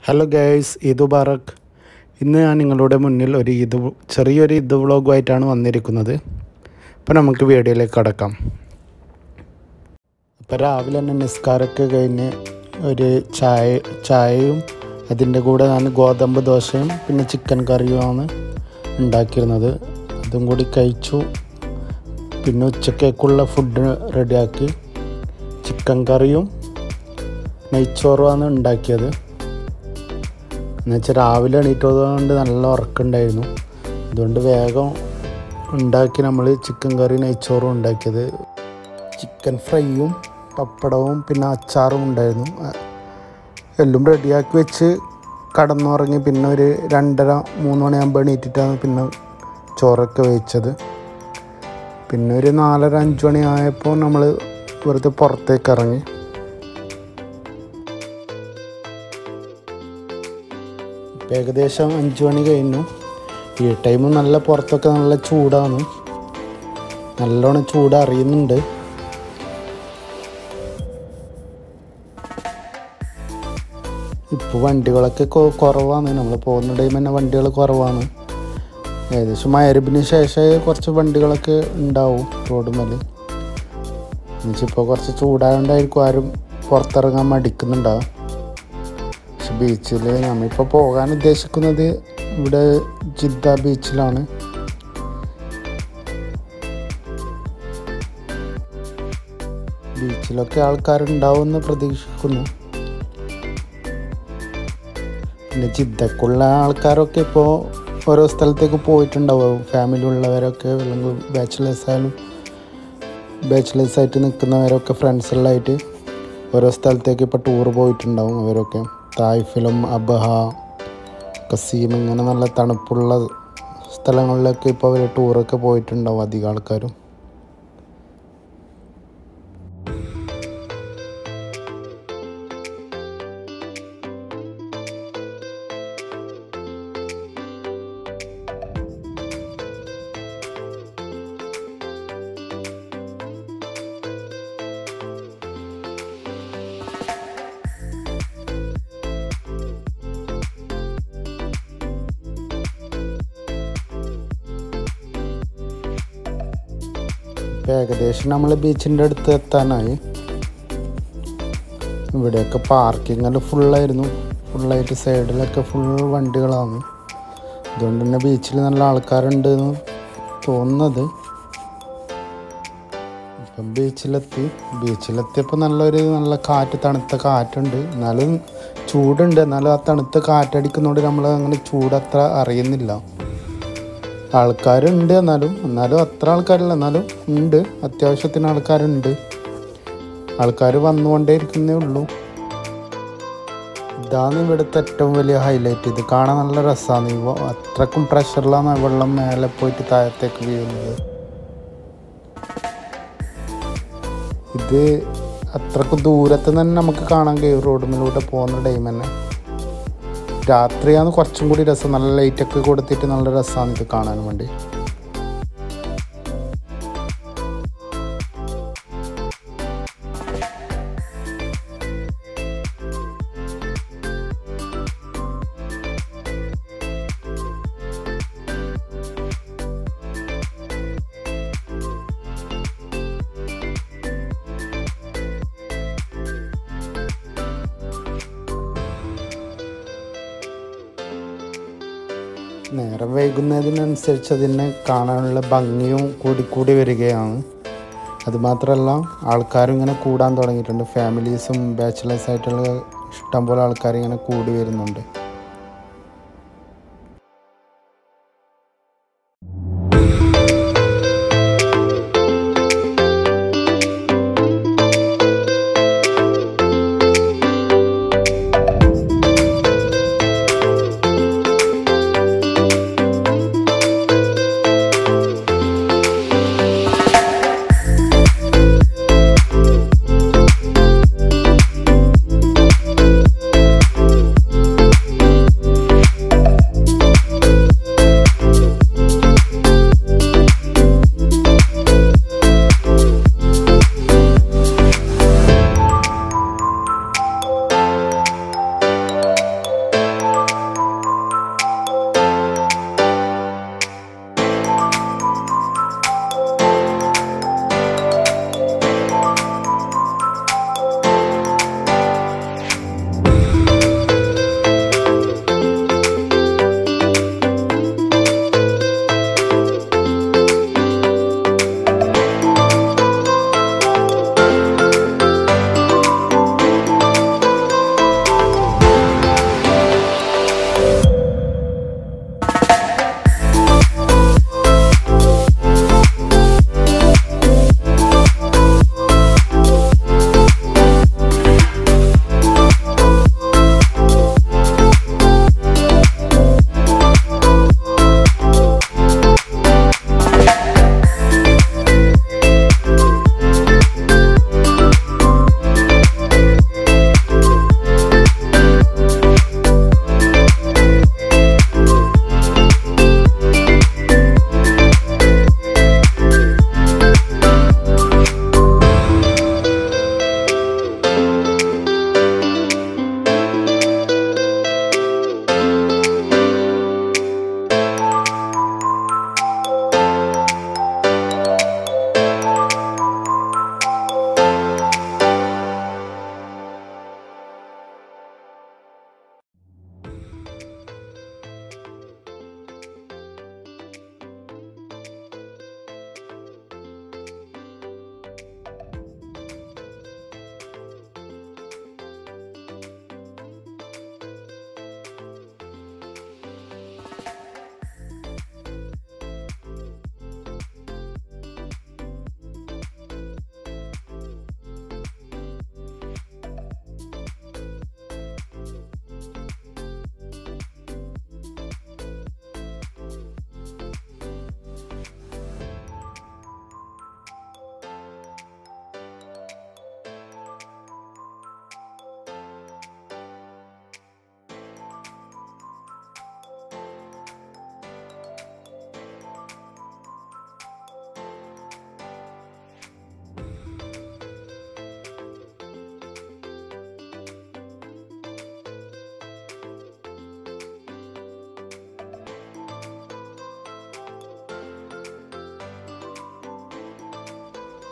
hello guys Eid Mubarak ഇന്ന് ഞാൻ നിങ്ങളുടെ മുന്നിൽ ഒരു ഈദ് വ്ള- ചെറിയൊരു ഈദ് വ്ളോഗുമായിട്ടാണ് വന്നിരിക്കുന്നത് അപ്പോൾ നമുക്ക് വീഡിയോയിലേക്ക് കടക്കാം അപ്പോൾ രാവിലെ തന്നെ നിസ്കാരമൊക്കെ കഴിഞ്ഞ് ഒരു ചായ ചായയും അതിൻ്റെ കൂടെ ഞാൻ ഗോതമ്പ് ദോശയും പിന്നെ ചിക്കൻ കറിയുമാണ് ഉണ്ടാക്കിയിരുന്നത് അതും കൂടി കഴിച്ചു പിന്നെ ഉച്ചക്കേക്കുള്ള ഫുഡ് റെഡിയാക്കി ചിക്കൻ കറിയും നെയ്ച്ചോറുമാണ് ഉണ്ടാക്കിയത് എന്നുവെച്ചാൽ രാവിലെ എണീറ്റതുകൊണ്ട് നല്ല ഉറക്കമുണ്ടായിരുന്നു അതുകൊണ്ട് വേഗം ഉണ്ടാക്കി നമ്മൾ ചിക്കൻ കറി നെയ്ച്ചോറും ഉണ്ടാക്കിയത് ചിക്കൻ ഫ്രൈയും പപ്പടവും പിന്നെ അച്ചാറും ഉണ്ടായിരുന്നു അ- എല്ലാം റെഡിയാക്കി വെച്ച് കടന്നുറങ്ങി പിന്നെ ഒരു രണ്ടര മൂന്ന് മണിയാകുമ്പോൾ എണീറ്റിട്ടാണ് പിന്നെ ചോറൊക്കെ വേവിച്ചത് പിന്നെ ഒരു നാലര അഞ്ച് മണി ആയപ്പോൾ നമ്മൾ വെറുതെ പുറത്തേക്ക് ഇറങ്ങി ഇപ്പം ഏകദേശം അഞ്ച് മണി കഴിഞ്ഞു ഈ ടൈം നല്ല പുറത്തൊക്കെ നല്ല ചൂടാണ് നല്ലോണം ചൂട് അറിയുന്നുണ്ട് ഇപ്പോൾ വണ്ടികളൊക്കെ കൊ- കുറവാണ് നമ്മൾ പോകുന്ന ടൈം തന്നെ വണ്ടികൾ കുറവാണ് ഏകദേശം മയരബിന് ശേഷമേ കുറച്ച് വണ്ടികളൊക്കെ ഉണ്ടാവും റോഡ് മേൽ എന്നുവെച്ചിപ്പോൾ കുറച്ച് ചൂടായതുകൊണ്ടായിരിക്കും ആരും പുറത്തിറങ്ങാൻ മടിക്കുന്നുണ്ടാവും പക്ഷെ ബീച്ചിൽ നമ്മളിപ്പോൾ പോകാൻ ഉദ്ദേശിക്കുന്നത് ഇവിടെ ജിദ്ദ ബീച്ചിലാണ് ബീച്ചിലൊക്കെ ആൾക്കാരുണ്ടാവുമെന്ന് പ്രതീക്ഷിക്കുന്നു പിന്നെ ജിദ്ദക്കുള്ള ആൾക്കാരൊക്കെ ഇപ്പോൾ ഓരോ സ്ഥലത്തേക്ക് പോയിട്ടുണ്ടാവും ഫാമിലി ഉള്ളവരൊക്കെ അല്ലെങ്കിൽ ബാച്ചിലേഴ്സ് ആയാലും ബാച്ചിലേഴ്സ് ആയിട്ട് നിൽക്കുന്നവരൊക്കെ ഫ്രണ്ട്സുകളായിട്ട് ഓരോ സ്ഥലത്തേക്ക് ഇപ്പോൾ ടൂർ പോയിട്ടുണ്ടാവും അവരൊക്കെ തായ്ഫിലും അബഹ കസീം ഇങ്ങനെ നല്ല തണുപ്പുള്ള സ്ഥലങ്ങളിലൊക്കെ ഇപ്പോൾ അവർ ടൂറൊക്കെ പോയിട്ടുണ്ടാവും അധികം ആൾക്കാരും ഇപ്പം ഏകദേശം നമ്മൾ ബീച്ചിൻ്റെ അടുത്ത് എത്താനായി ഇവിടെയൊക്കെ പാർക്കിങ്ങെല്ലാം ഫുള്ളായിരുന്നു ഫുള്ളായിട്ട് സൈഡിലൊക്കെ ഫുൾ വണ്ടികളാണ് അതുകൊണ്ട് തന്നെ ബീച്ചിൽ നല്ല ആൾക്കാരുണ്ട് എന്ന് തോന്നുന്നത് ഇപ്പം ബീച്ചിലെത്തി ബീച്ചിലെത്തിയപ്പോൾ നല്ലൊരു നല്ല കാറ്റ് തണുത്ത കാറ്റുണ്ട് എന്നാലും ചൂടുണ്ട് എന്നാലും ആ തണുത്ത കാറ്റടിക്കുന്നതുകൊണ്ട് നമ്മൾ അങ്ങനെ ചൂടത്ര അറിയുന്നില്ല ആൾക്കാരുണ്ട് എന്നാലും എന്നാലും അത്ര ആൾക്കാരില്ല എന്നാലും ഉണ്ട് അത്യാവശ്യത്തിന് ആൾക്കാരുണ്ട് ആൾക്കാർ വന്നുകൊണ്ടേയിരിക്കുന്നേ ഉള്ളൂ ഇതാണ് ഇവിടുത്തെ ഏറ്റവും വലിയ ഹൈലൈറ്റ് ഇത് കാണാൻ നല്ല രസമാണ് ഈ വ- അത്രക്കും പ്രഷറിലാണ് വെള്ളം മേലെ പോയിട്ട് താഴത്തേക്ക് വീഴുന്നത് ഇത് അത്രക്കും ദൂരത്ത് തന്നെ നമുക്ക് കാണാൻ കഴിയും റോഡിലൂടെ പോകുന്ന ടൈം തന്നെ രാത്രിയാണ് കുറച്ചും കൂടി രസം നല്ല ലൈറ്റൊക്കെ കൊടുത്തിട്ട് നല്ല രസമാണ് ഇത് കാണാൻ വേണ്ടി നേരം വൈകുന്നതിനനുസരിച്ച് അതിനെ കാണാനുള്ള ഭംഗിയും കൂടിക്കൂടി വരികയാണ് അതുമാത്രമല്ല ആൾക്കാരും ഇങ്ങനെ കൂടാൻ തുടങ്ങിയിട്ടുണ്ട് ഫാമിലീസും ബാച്ചിലേഴ്സ് ആയിട്ടുള്ള ഇഷ്ടംപോലെ ആൾക്കാർ ഇങ്ങനെ കൂടി വരുന്നുണ്ട്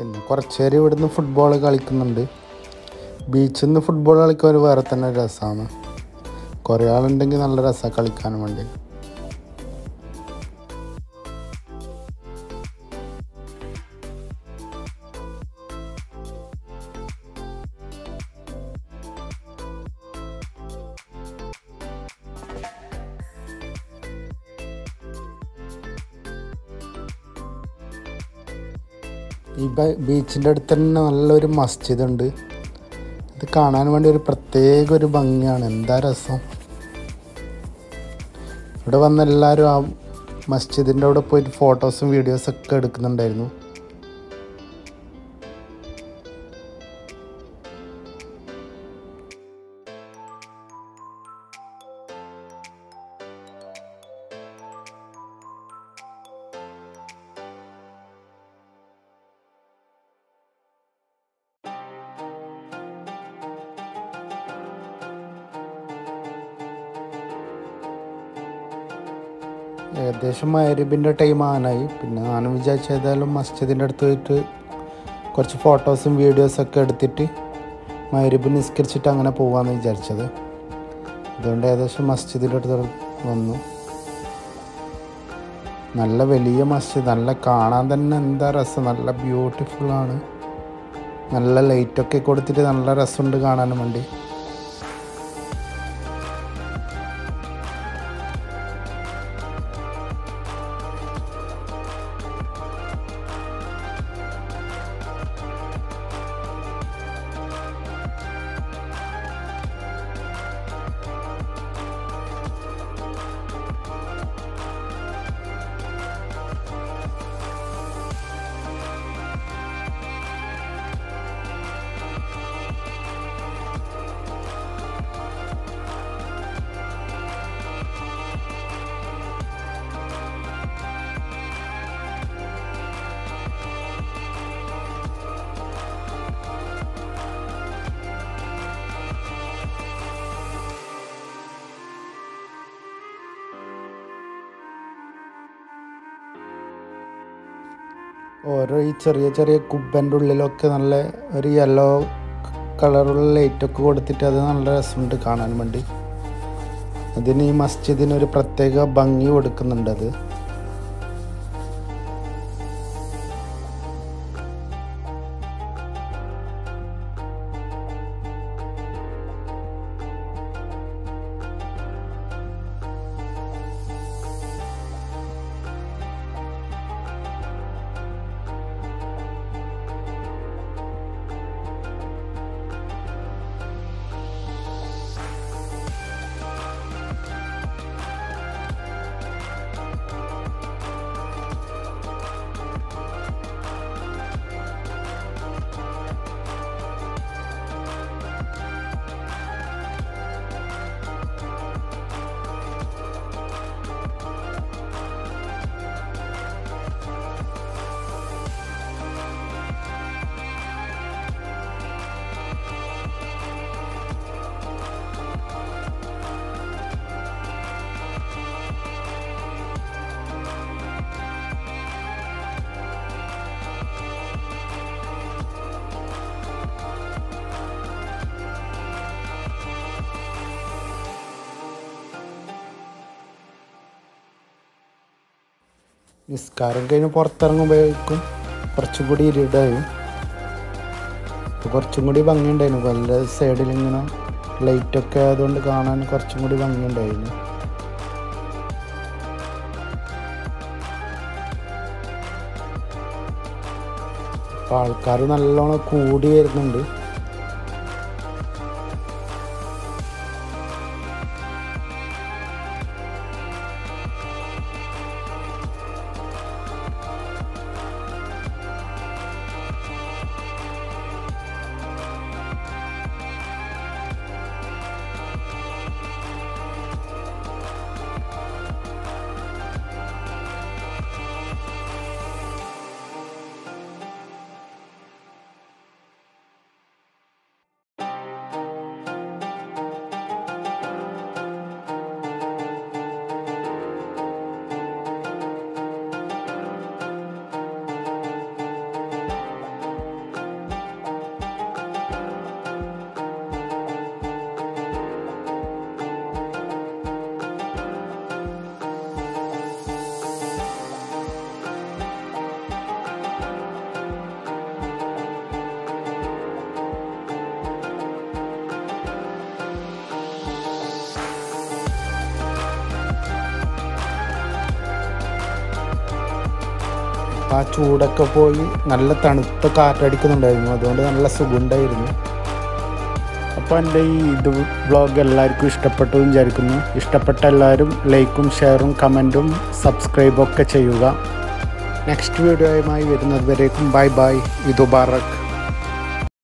പിന്നെ കുറച്ച് പേര് ഇവിടുന്ന് ഫുട്ബോൾ കളിക്കുന്നുണ്ട് ബീച്ചിൽ നിന്ന് ഫുട്ബോൾ കളിക്കാൻ ഒരു വേറെ തന്നെ രസമാണ് കുറേ ആളുണ്ടെങ്കിൽ നല്ല രസമാണ് കളിക്കാൻ വേണ്ടി ഈ ബ- ബീച്ചിൻ്റെ അടുത്ത് തന്നെ നല്ലൊരു മസ്ജിദ് ഉണ്ട് ഇത് കാണാൻ വേണ്ടി ഒരു പ്രത്യേക ഒരു ഭംഗിയാണ് എന്താ രസം ഇവിടെ വന്ന എല്ലാവരും ആ മസ്ജിദിൻ്റെ അവിടെ പോയിട്ട് ഫോട്ടോസും വീഡിയോസും ഒക്കെ എടുക്കുന്നുണ്ടായിരുന്നു ഏകദേശം മരുബിൻ്റെ ടൈം ആനായി പിന്നെ ഞാനും വിചാരിച്ച ഏതായാലും മസ്ജിദിൻ്റെ അടുത്ത് പോയിട്ട് കുറച്ച് ഫോട്ടോസും വീഡിയോസും ഒക്കെ എടുത്തിട്ട് മരുബ് നിസ്കരിച്ചിട്ട് അങ്ങനെ പോകാമെന്ന് വിചാരിച്ചത് അതുകൊണ്ട് ഏകദേശം മസ്ജിദിൻ്റെ അടുത്ത് വന്നു നല്ല വലിയ മസ്ജിദ് നല്ല കാണാൻ തന്നെ എന്താ രസം നല്ല ബ്യൂട്ടിഫുൾ ആണ് നല്ല ലൈറ്റൊക്കെ കൊടുത്തിട്ട് നല്ല രസമുണ്ട് കാണാനും വേണ്ടി ഓരോ ഈ ചെറിയ ചെറിയ കുബ്ബൻ്റെ ഉള്ളിലൊക്കെ നല്ല ഒരു യെല്ലോ കളറുള്ള ലൈറ്റൊക്കെ കൊടുത്തിട്ട് അത് നല്ല രസമുണ്ട് കാണാൻ വേണ്ടി അതിന് ഈ മസ്ജിദിന് ഒരു പ്രത്യേക ഭംഗി കൊടുക്കുന്നുണ്ട് അത് നിസ്കാരം കഴിഞ്ഞ് പുറത്തിറങ്ങുമ്പോഴേക്കും കുറച്ചും കൂടി ഇരുടായും അപ്പോൾ കുറച്ചും കൂടി ഭംഗിയുണ്ടായിരുന്നു നല്ല സൈഡിൽ ഇങ്ങനെ ലൈറ്റൊക്കെ ആയതുകൊണ്ട് കാണാൻ കുറച്ചും കൂടി ഭംഗിയുണ്ടായിരുന്നു അപ്പോൾ ആൾക്കാർ നല്ലോണം കൂടി വരുന്നുണ്ട് അപ്പോൾ ആ ചൂടൊക്കെ പോയി നല്ല തണുത്ത കാറ്റടിക്കുന്നുണ്ടായിരുന്നു അതുകൊണ്ട് നല്ല സുഖമുണ്ടായിരുന്നു അപ്പോൾ എൻ്റെ ഈ ഇത് വ്ളോഗ് എല്ലാവർക്കും ഇഷ്ടപ്പെട്ടു എന്ന് വിചാരിക്കുന്നു ഇഷ്ടപ്പെട്ട എല്ലാവരും ലൈക്കും ഷെയറും കമൻറ്റും സബ്സ്ക്രൈബും ഒക്കെ ചെയ്യുക നെക്സ്റ്റ് വീഡിയോയുമായി വരുന്നത് വരേക്കും ബൈ ബൈ ഇത് മുബാറക്